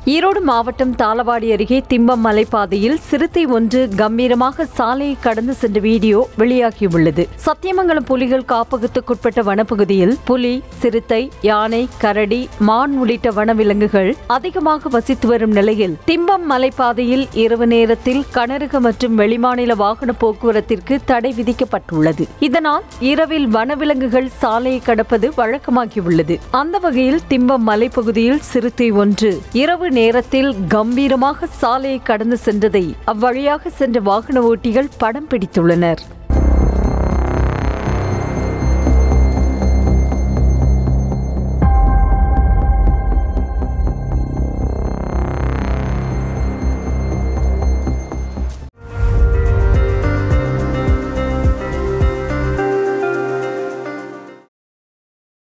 ஈரோடு மாவட்டம் தாளவாடி அருகே திம்பம் மலைப்பாதையில் சிறுத்தை ஒன்று கம்பீரமாக சாலையை கடந்து சென்ற வீடியோ வெளியாகியுள்ளது சத்தியமங்கலம் புலிகள் காப்பகத்துக்குட்பட்ட வனப்பகுதியில் புலி சிறுத்தை யானை கரடி மான் உள்ளிட்ட வனவிலங்குகள் அதிகமாக வசித்து வரும் நிலையில் திம்பம் மலைப்பாதையில் இரவு நேரத்தில் கனரக மற்றும் வெளிமாநில வாகன போக்குவரத்திற்கு தடை விதிக்கப்பட்டுள்ளது இதனால் இரவில் வனவிலங்குகள் சாலையை கடப்பது வழக்கமாகியுள்ளது அந்த வகையில் திம்பம் மலைப்பகுதியில் சிறுத்தை ஒன்று இரவு நேரத்தில் கம்பீரமாக சாலையை கடந்து சென்றதை அவ்வழியாக சென்ற வாகன ஓட்டிகள் படம் பிடித்துள்ளனர்